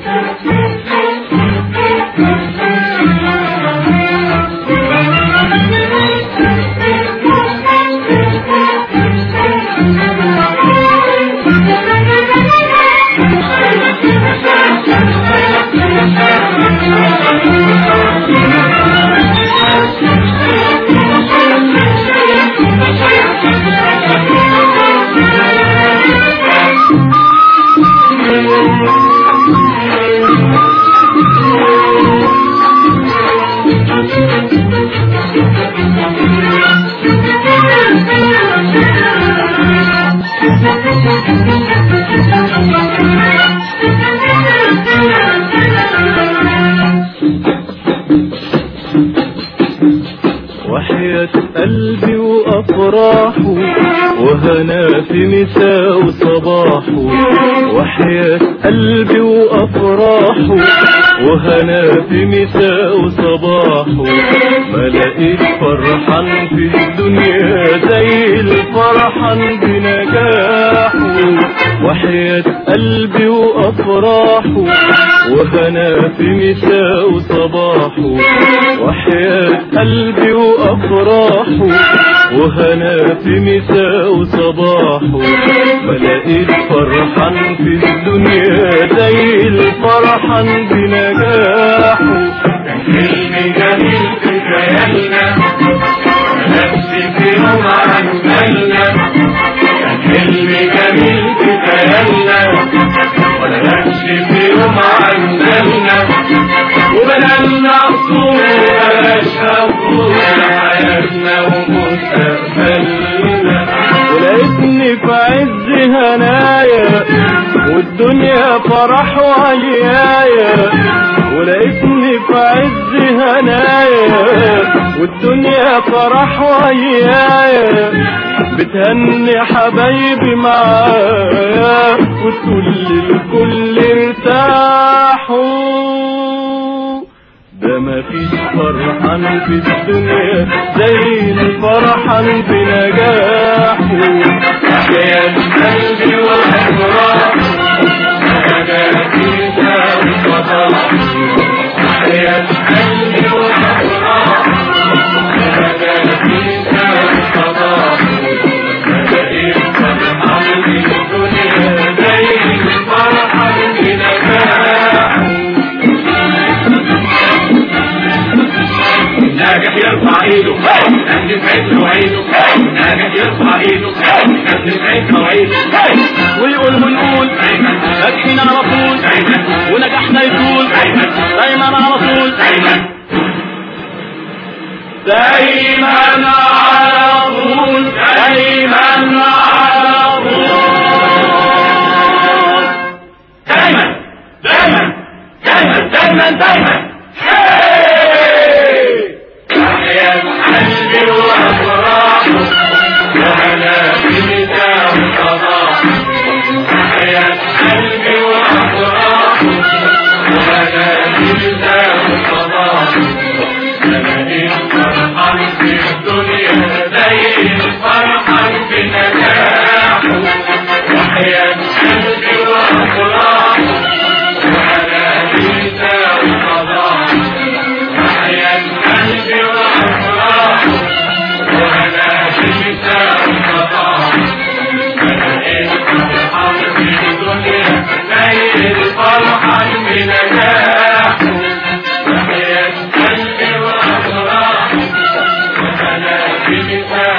وحياة قلبي وأفراحه وهنا في مساء وصباحه وحياة قلبي وأفراحه وهنا في مساء وصباحه ما لقيت فرحان في الدنيا زي الفرحان بنجاحه وحياة قلبي وأفراحه وهنا في مساء وصباحه وحياة قلبي وأفراحه وهنا في مساء وصباحه ما لقيت فرحان في الدنيا زي الفرحان بنجاحه حلم جميل في خيالنا نفسي في يوم عن بالنا كان حلم جميل في خيالنا ولا نمشي في يوم عن بالنا وبدلنا عصور بلاش أبطول حياتنا ومستقبلنا ولقيتني في عز هنايا والدنيا فرح وعيايا ولقيتني في عز هنايا والدنيا فرح وعيايا بتهني حبايبي معايا وتقول للكل ارتاحوا ده مفيش فرحان في الدنيا زي الفرحان بنجاحه حياة قلبي والأفراح حياتنا وصباح حياة قلبي والأفراح حياتنا وصباح لقيت فرحان في الدنيا زي الفرحان بنجاح ناجح يرفع ايده نجم عيد وعيده ناجح يرفع ايده نجم عيد وعيده ويقول ونقول دايما ناجحين على طول دايما ونجاحنا يطول دايما على طول دايما دايما على طول دايما على طول دايما دايما دايما دايما دايما هاي! تحيا قلبي وافراحه وانا في مساء وصباح تحيا قلبي وافراحه وانا في مساء وصباح لقيت فرحان في الدنيا زي الفرحان في نجاحه وحياة قلبي وافراحه وانا في مساء وصباح وحياة قلبي وافراحه وانا في مساء وصباح لقيت فرحان في الدنيا زي الفرحان في نجاحه وحياة قلبي وافراحه وانا في مساء